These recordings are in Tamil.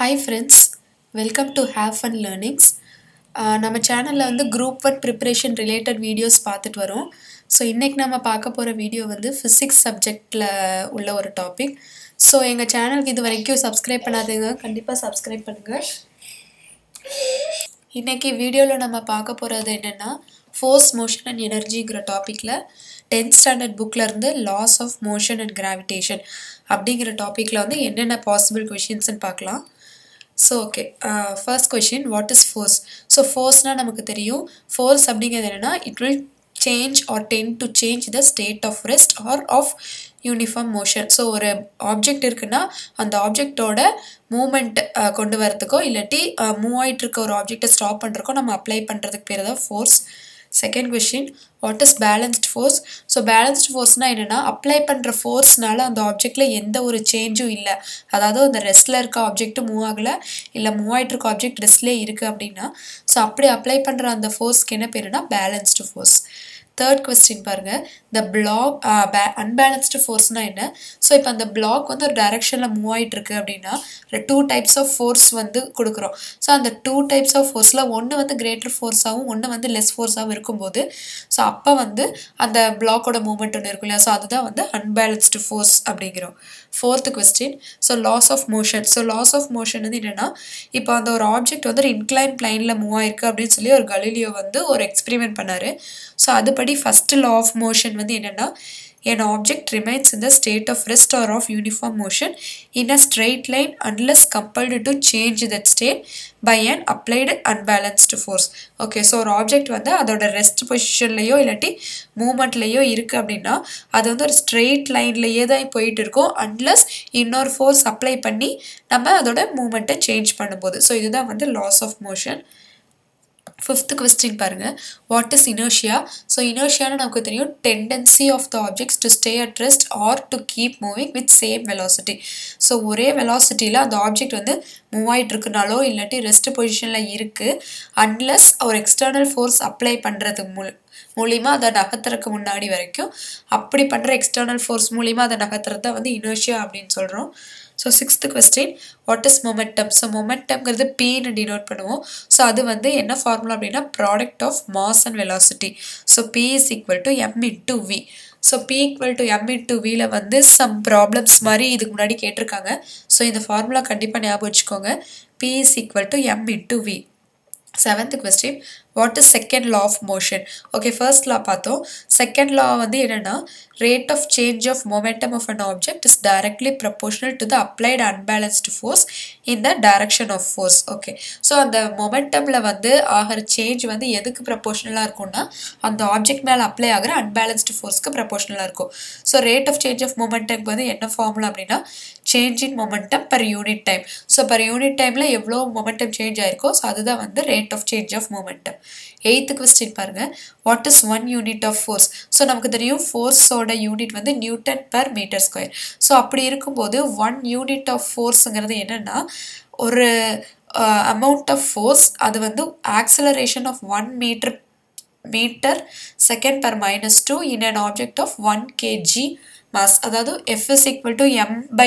hi friends welcome to have fun learnings நம்ம சேனலில் வந்து group one preparation related videos பார்த்துட்டு வரோம் ஸோ இன்றைக்கி நம்ம பார்க்க போகிற வீடியோ வந்து ஃபிசிக்ஸ் சப்ஜெக்டில் உள்ள ஒரு டாபிக் ஸோ எங்கள் சேனலுக்கு இது வரைக்கும் சப்ஸ்கிரைப் பண்ணாதீங்க கண்டிப்பாக சப்ஸ்கிரைப் பண்ணுங்கள் இன்றைக்கி வீடியோவில் நம்ம பார்க்க போகிறது என்னென்னா ஃபோர்ஸ் மோஷன் அண்ட் எனர்ஜிங்கிற டாப்பிக்கில் டென்த் ஸ்டாண்டர்ட் புக்கில் இருந்து laws of motion and gravitation அப்படிங்கிற டாப்பிக்கில் வந்து என்னென்ன பாசிபிள் கொஷின்ஸ்னு பார்க்கலாம் so okay first question what is force so ஃபோர்ஸ்னால் நமக்கு தெரியும் ஃபோர்ஸ் அப்படிங்கிறது என்னென்னா it will change or tend to change the state of rest or of uniform motion so ஒரு ஆப்ஜெக்ட் இருக்குன்னா அந்த ஆப்ஜெக்டோட மூமெண்ட் கொண்டு வரதுக்கோ இல்லாட்டி மூவ் ஆகிட்டு இருக்க ஒரு ஆப்ஜெக்டை ஸ்டாப் பண்ணுறக்கோ நம்ம அப்ளை பண்ணுறதுக்கு பேர் தான் force second question what is balanced force so balanced ஃபோர்ஸ்னால் என்னென்னா அப்ளை பண்ணுற ஃபோர்ஸ்னால அந்த ஆப்ஜெக்டில் எந்த ஒரு சேஞ்சும் இல்லை அதாவது அந்த ரெஸ்ட்டில் இருக்க ஆப்ஜெக்ட்டும் மூவ் ஆகலை இல்லை மூவ் ஆகிட்டு இருக்க ஆப்ஜெக்ட் ரெஸ்ட்லேயே இருக்குது அப்படின்னா ஸோ அப்படி அப்ளை பண்ணுற அந்த ஃபோர்ஸ்க்கு என்ன பேருனா பேலன்ஸ்டு ஃபோர்ஸ் தேர்ட் கொஸ்டின் பாருங்கள் த பிளாக் பே அன்பேலன்ஸ்டு ஃபோர்ஸ்னால் என்ன ஸோ இப்போ அந்த பிளாக் வந்து ஒரு டைரெக்ஷனில் மூவ் ஆகிட்டு இருக்கு அப்படின்னா டூ டைப்ஸ் ஆஃப் ஃபோர்ஸ் வந்து கொடுக்குறோம் ஸோ அந்த டூ டைப்ஸ் ஆஃப் ஃபோர்ஸில் ஒன்று வந்து கிரேட்டர் ஃபோர்ஸாகவும் ஒன்று வந்து லெஸ் ஃபோர்ஸாகவும் இருக்கும்போது ஸோ அப்போ வந்து அந்த பிளாக்கோட மூமெண்ட் ஒன்று இருக்கும் இல்லையா ஸோ அதுதான் வந்து அன்பேலன்ஸ்டு ஃபோர்ஸ் அப்படிங்கிறோம் fourth question so laws of motion so laws of motion வந்து என்னென்னா இப்போ அந்த ஒரு ஆப்ஜெக்ட் வந்து ஒரு இன்க்ளைன் பிளைனில் மூவ் ஆயிருக்கு அப்படின்னு சொல்லி ஒரு கலிலியோ வந்து ஒரு எக்ஸ்பெரிமெண்ட் பண்ணார் ஸோ அதுபடி ஃபஸ்ட்டு லா ஆஃப் மோஷன் வந்து என்னென்னா an object remains in the state of rest or of uniform motion in a straight line unless compelled to change that state by an applied unbalanced force okay so ஒரு ஆப்ஜெக்ட் வந்து அதோட ரெஸ்ட் பொசிஷன்லேயோ இல்லாட்டி மூமெண்ட்லேயோ இருக்குது அப்படின்னா அது வந்து ஒரு ஸ்ட்ரெயிட் லைன்லேயே தான் போயிட்டு இருக்கும் அன்லஸ் இன்னொரு ஃபோர்ஸ் அப்ளை பண்ணி நம்ம அதோட மூமெண்ட்டை சேஞ்ச் பண்ணும்போது ஸோ இதுதான் வந்து laws of motion fifth question பாருங்கள் வாட் இஸ் இனர்ஷியா ஸோ இனர்ஷியான்னு நமக்கு தெரியும் tendency of the objects to stay at rest or to keep moving with same velocity so ஒரே வெலாசிட்டியில் அந்த ஆப்ஜெக்ட் வந்து மூவ் ஆகிட்டு இருக்குனாலோ இல்லாட்டி ரெஸ்ட் பொசிஷனில் இருக்குது அன்லஸ் ஒரு எக்ஸ்டர்னல் ஃபோர்ஸ் அப்ளை பண்ணுறது மூ மூலிமா அதை நகர்த்துறதுக்கு முன்னாடி வரைக்கும் அப்படி பண்ணுற எக்ஸ்டர்னல் ஃபோர்ஸ் மூலிமா அதை நகர்த்துறது தான் வந்து இனர்ஷியா அப்படின்னு சொல்கிறோம் so sixth question what is momentum so மொமெண்டம்ங்கிறது பீன்னு டினோட் பண்ணுவோம் ஸோ அது வந்து என்ன ஃபார்முலா அப்படின்னா product of mass and velocity so P is equal to M into V so P equal to M into வியில் வந்து சம் ப்ராப்ளம்ஸ் மாதிரி இதுக்கு முன்னாடி கேட்டிருக்காங்க ஸோ இந்த ஃபார்முலா கண்டிப்பாக ஞாபகம் வச்சுக்கோங்க P is equal to M into V seventh question what is second law of motion okay first law பார்த்தோம் செகண்ட் லா வந்து என்னென்னா rate of change of momentum of an object is directly proportional to the applied unbalanced force in the direction of force okay so அந்த மொமெண்டமில் வந்து ஆகிற சேஞ்ச் வந்து எதுக்கு ப்ரப்போர்ஷனலாக இருக்கும்னா அந்த ஆப்ஜெக்ட் மேலே அப்ளை ஆகிற அன்பேலன்ஸ்டு ஃபோர்ஸ்க்கு ப்ரப்போர்ஷனலாக இருக்கும் so rate of change of momentum வந்து என்ன ஃபார்முலா அப்படின்னா change in momentum per unit time so per unit டைமில் எவ்வளோ மொமெண்டம் சேஞ்ச் ஆயிருக்கோ ஸோ அதுதான் வந்து rate of change of momentum eighth question பாருங்கள் what is one unit of force so நமக்கு தெரியும் ஃபோர்ஸோட யூனிட் வந்து newton per metre square so அப்படி இருக்கும்போது ஒன் யூனிட் ஆஃப் ஃபோர்ஸுங்கிறது என்னென்னா ஒரு அமௌண்ட் ஆஃப் ஃபோர்ஸ் அது வந்து acceleration of one metre metre second per minus two in an object of one K G mass அதாவது F is equal to M by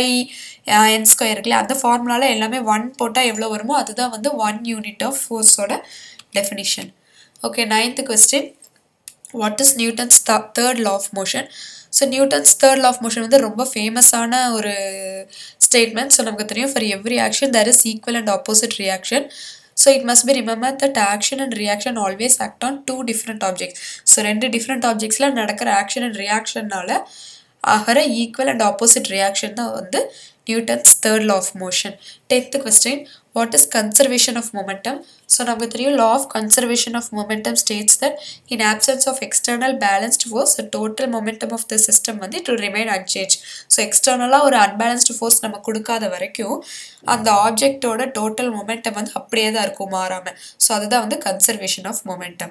N square இருக்குல்ல அந்த ஃபார்முலாவில் எல்லாமே ஒன் போட்டால் எவ்வளோ வருமோ அதுதான் வந்து ஒன் யூனிட் ஆஃப் ஃபோர்ஸோட definition okay ninth question what is Newton's the third law of motion so Newton's third law of motion வந்து ரொம்ப ஃபேமஸான ஒரு ஸ்டேட்மெண்ட் ஸோ நமக்கு தெரியும் for every action there is equal and opposite reaction so it must be remember that action and reaction always act on two different objects so ரெண்டு டிஃப்ரெண்ட் ஆப்ஜெக்ட்ஸில் நடக்கிற ஆக்ஷன் அண்ட் ரியாக்ஷன்னால ஆகிற ஈக்குவல் அண்ட் ஆப்போசிட் ரியாக்ஷன் தான் வந்து Newton's third law of motion tenth question what is conservation of momentum so நமக்கு தெரியும் law of conservation of momentum states that in absence of external balanced force total momentum of the system வந்து it will remain unchange so எக்ஸ்டர்னலாக ஒரு அன்பேலன்ஸ்டு ஃபோர்ஸ் நம்ம கொடுக்காத வரைக்கும் அந்த ஆப்ஜெக்டோட டோட்டல் மொமெண்டம் வந்து அப்படியே தான் இருக்கும் மாறாமல் ஸோ அதுதான் வந்து conservation of momentum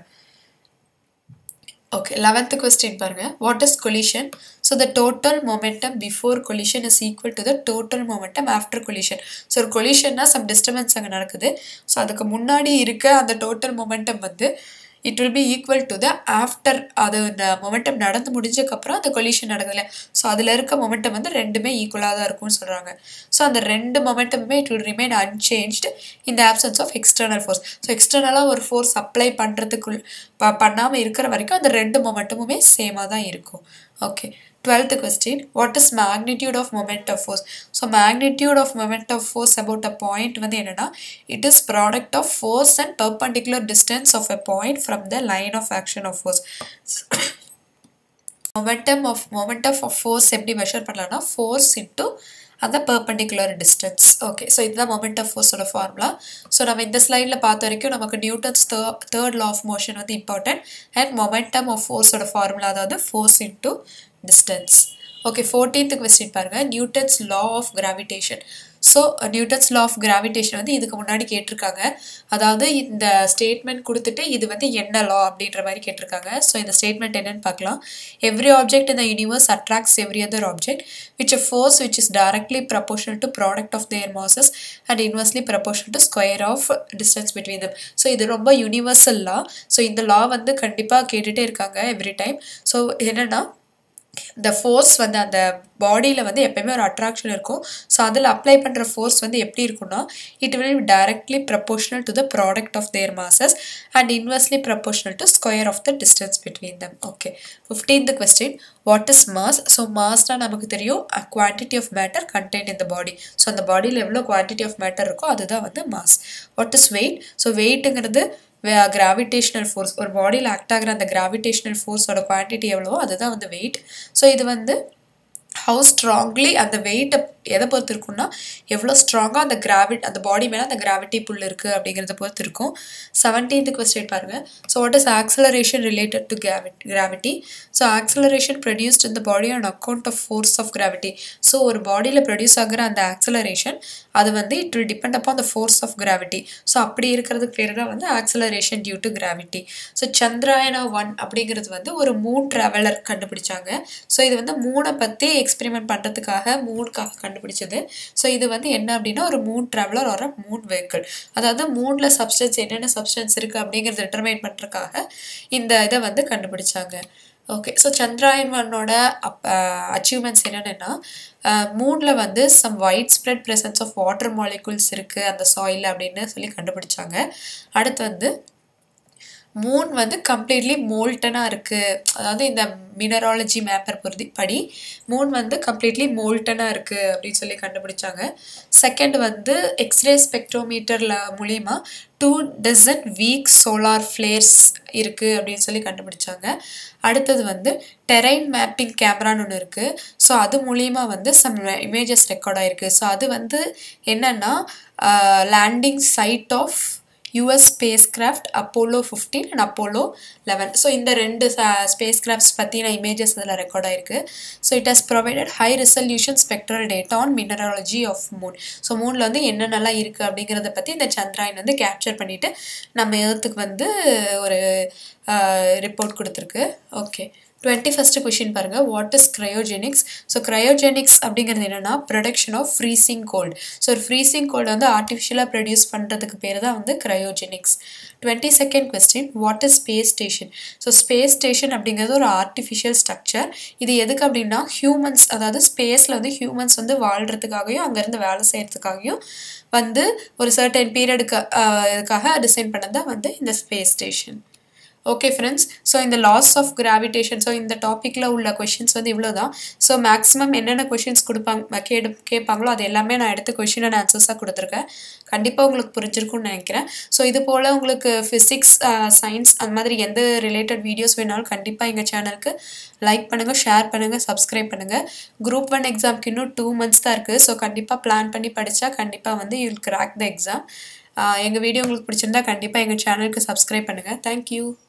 okay eleventh question பாருங்கள் what is collision so the total momentum before collision is equal to the total momentum after collision so ஒரு கொலிஷன்னா சம் டிஸ்டர்பன்ஸ் அங்கே நடக்குது ஸோ அதுக்கு முன்னாடி இருக்க அந்த டோட்டல் மொமெண்டம் வந்து it will be equal to the after அது இந்த மொமெண்டம் நடந்து முடிஞ்சக்கப்புறம் அந்த கொலிஷன் நடக்குதுல்ல ஸோ அதில் இருக்க மொமெண்டம் வந்து ரெண்டுமே ஈக்குவலாக தான் இருக்கும்னு சொல்கிறாங்க ஸோ அந்த ரெண்டு மொமெண்டமுமே இட் வில் ரிமைன் அன்சேஞ்ச்டு இந்த absence of external force so எக்ஸ்டர்னலாக ஒரு ஃபோர்ஸ் அப்ளை பண்ணுறதுக்குள் ப பண்ணாமல் இருக்கிற வரைக்கும் அந்த ரெண்டு மொமெண்டமுமே சேமாக தான் இருக்கும் okay twelfth question what is magnitude of moment of force so magnitude of moment of force about a point வந்து என்னென்னா it is product of force and perpendicular distance of a point from the line of action of force momentum of momentum of force எப்படி மெஷர் பண்ணலாம்னா ஃபோர்ஸ் இன்ட்டு அந்த பர்பண்டிகுலர் டிஸ்டன்ஸ் ஓகே ஸோ இதுதான் மொமெண்ட் ஆஃப் ஃபோர்ஸோட ஃபார்முலா ஸோ நம்ம இந்த ஸ்லைடில் பார்த்த வரைக்கும் நமக்கு Newton's third law of motion வந்து இம்பார்ட்டன்ட் அண்ட் மொமெண்டம் ஆஃப் ஃபோர்ஸோட ஃபார்முலா அதாவது force into distance okay fourteenth question பாருங்கள் Newton's law of gravitation so Newton's law of gravitation வந்து இதுக்கு முன்னாடி கேட்டிருக்காங்க அதாவது இந்த ஸ்டேட்மெண்ட் கொடுத்துட்டு இது வந்து என்ன லா அப்படின்ற மாதிரி கேட்டிருக்காங்க ஸோ இந்த ஸ்டேட்மெண்ட் என்னன்னு பார்க்கலாம் எவ்ரி ஆப்ஜெக்ட் இந்த universe attracts every other object which a force which is directly proportional to product of their masses and inversely proportional to square of distance between them so இது ரொம்ப யூனிவர்சல் லா ஸோ இந்த லா வந்து கண்டிப்பாக கேட்டுகிட்டே இருக்காங்க எவ்ரி டைம் ஸோ என்னென்னா இந்த ஃபோர்ஸ் வந்து அந்த பாடியில் வந்து எப்பயுமே ஒரு அட்ராக்ஷன் இருக்கும் ஸோ அதில் அப்ளை பண்ணுற ஃபோர்ஸ் வந்து எப்படி இருக்குன்னா it will directly proportional to the product of their masses and inversely proportional to square of the distance between them okay fifteenth question what is mass so மாஸ்னால் நமக்கு தெரியும் குவான்டிட்டி ஆஃப் மேட்டர் கண்டென்ட் இந்த பாடி ஸோ அந்த பாடியில் எவ்வளோ குவான்டிட்டி ஆஃப் மேட்டர் இருக்கோ அதுதான் வந்து mass what is weight so வெயிட்டுங்கிறது கிராவிடேஷ்னல் ஃபோர்ஸ் ஒரு பாடியில் ஆக்ட் ஆகிற அந்த கிராவிடேஷ்னல் ஃபோர்ஸோட குவான்டிட்டி எவ்வளவோ அதுதான் வந்து வெயிட் ஸோ இது வந்து ஹவு ஸ்ட்ராங்லி அந்த வெயிட்டை எதை பொறுத்து இருக்குன்னா எவ்வளோ ஸ்ட்ராங்காக அந்த கிராவிட் அந்த பாடி மேலே அந்த கிராவிட்டி புல் இருக்குது அப்படிங்கிறத பொறுத்து இருக்கும் செவன்டீன்த் கொஸ்டின் பாருங்கள் so what is acceleration related to gravit gravity so acceleration produced இந்த body on account of force of gravity so ஒரு பாடியில் ப்ரொடியூஸ் ஆகிற அந்த ஆக்சலரேஷன் அது வந்து இட் வில் டிபெண்ட் அப்போ அந்த ஃபோர்ஸ் ஆஃப் கிராவிட்டி ஸோ அப்படி இருக்கிறதுக்கு பேர் தான் வந்து acceleration due to gravity so Chandrayaan one அப்படிங்கிறது வந்து ஒரு மூன் ட்ராவலர் கண்டுபிடிச்சாங்க ஸோ இது வந்து மூணை பற்றி எக்ஸ்பெரிமெண்ட் பண்ணுறதுக்காக மூணுக்காக கண்டுபிடிச்சது ஸோ இது வந்து என்ன அப்படின்னா ஒரு மூன் ட்ராவலர் ஒரு மூன் வெஹிக்கிள் அதாவது மூணில் சப்ஸ்டன்ஸ் என்னென்ன சப்ஸ்டன்ஸ் இருக்குது அப்படிங்கிறத டிட்டர்மைன் பண்ணுறதுக்காக இந்த இதை வந்து கண்டுபிடிச்சாங்க ஓகே ஸோ சந்திராயன் ஒன்னோட அப் அச்சீவ்மெண்ட்ஸ் என்னென்னா மூணில் வந்து some wide spread presence of water molecules இருக்குது அந்த சாயில் அப்படின்னு சொல்லி கண்டுபிடிச்சாங்க அடுத்து வந்து மூன் வந்து கம்ப்ளீட்லி மோல்டனாக இருக்குது அதாவது இந்த மினராலஜி மேப்பர் பொறுதி படி மூன் வந்து கம்ப்ளீட்லி மோல்டனாக இருக்குது அப்படின்னு சொல்லி கண்டுபிடிச்சாங்க செகண்ட் வந்து எக்ஸ்ரே ஸ்பெக்ட்ரோமீட்டரில் மூலிமா two dozen weak solar flares இருக்குது அப்படின்னு சொல்லி கண்டுபிடிச்சாங்க அடுத்தது வந்து டெரைன் மேப்பிங் கேமரான்னு ஒன்று இருக்குது ஸோ அது மூலிமா வந்து சம் இமேஜஸ் ரெக்கார்ட் ஆகிருக்கு ஸோ அது வந்து என்னென்னா landing site of US spacecraft Apollo fifteen and Apollo eleven so இந்த ரெண்டு ஸ்பேஸ் கிராஃப்ட்ஸ் பற்றின இமேஜஸ் அதில் ரெக்கார்ட் ஆயிருக்கு so it has provided high resolution spectral data on mineralogy of moon so மூனில் வந்து என்னென்னலாம் இருக்குது அப்படிங்கிறத பற்றி இந்த சந்திராயன் வந்து கேப்சர் பண்ணிவிட்டு நம்ம ஏர்த்துக்கு வந்து ஒரு ரிப்போர்ட் கொடுத்துருக்கு ஓகே டுவெண்ட்டி ஃபஸ்ட்டு கொஷின் பாருங்கள் what is cryogenics so cryogenics அப்படிங்கிறது என்னென்னா production of freezing cold so ஒரு ஃப்ரீசிங் கோல்டு வந்து ஆர்டிஃபிஷியலாக ப்ரொடியூஸ் பண்ணுறதுக்கு பேர் தான் வந்து cryogenics twenty second question what is space station so space station அப்படிங்கிறது ஒரு ஆர்டிஃபிஷியல் ஸ்ட்ரக்சர் இது எதுக்கு அப்படின்னா ஹியூமன்ஸ் அதாவது ஸ்பேஸில் வந்து ஹியூமன்ஸ் வந்து வாழ்கிறதுக்காகவும் அங்கேருந்து வேலை செய்கிறதுக்காகவும் வந்து ஒரு சர்டன் பீரியடுக்கு இதுக்காக டிசைன் பண்ணது தான் வந்து இந்த space station okay friends so இந்த லாஸ் ஆஃப் கிராவிடேஷன் ஸோ இந்த டாப்பிக்கில் உள்ள கொஷின்ஸ் வந்து இவ்வளோ தான் ஸோ மேக்ஸிமம் என்னென்ன கொஷின்ஸ் கொடுப்பாங்க கேடு கேட்பாங்களோ அது எல்லாமே நான் எடுத்து கொஷின் அண்ட் ஆன்சர்ஸாக கொடுத்துருக்கேன் கண்டிப்பாக உங்களுக்கு புரிஞ்சிருக்கும்னு நினைக்கிறேன் ஸோ இது போல் உங்களுக்கு ஃபிசிக்ஸ் சயின்ஸ் அந்த மாதிரி எந்த ரிலேட்டட் வீடியோஸ் வேணாலும் கண்டிப்பாக எங்கள் சேனலுக்கு லைக் பண்ணுங்கள் ஷேர் பண்ணுங்கள் சப்ஸ்கிரைப் பண்ணுங்கள் குரூப் ஒன் எக்ஸாம்க்கு இன்னும் டூ மந்த்ஸ் தான் இருக்குது ஸோ கண்டிப்பாக பிளான் பண்ணி படித்தா கண்டிப்பாக வந்து you will crack the exam எங்கள் வீடியோ உங்களுக்கு பிடிச்சிருந்தா கண்டிப்பாக எங்கள் சேனலுக்கு சப்ஸ்கிரைப் பண்ணுங்கள் தேங்க்யூ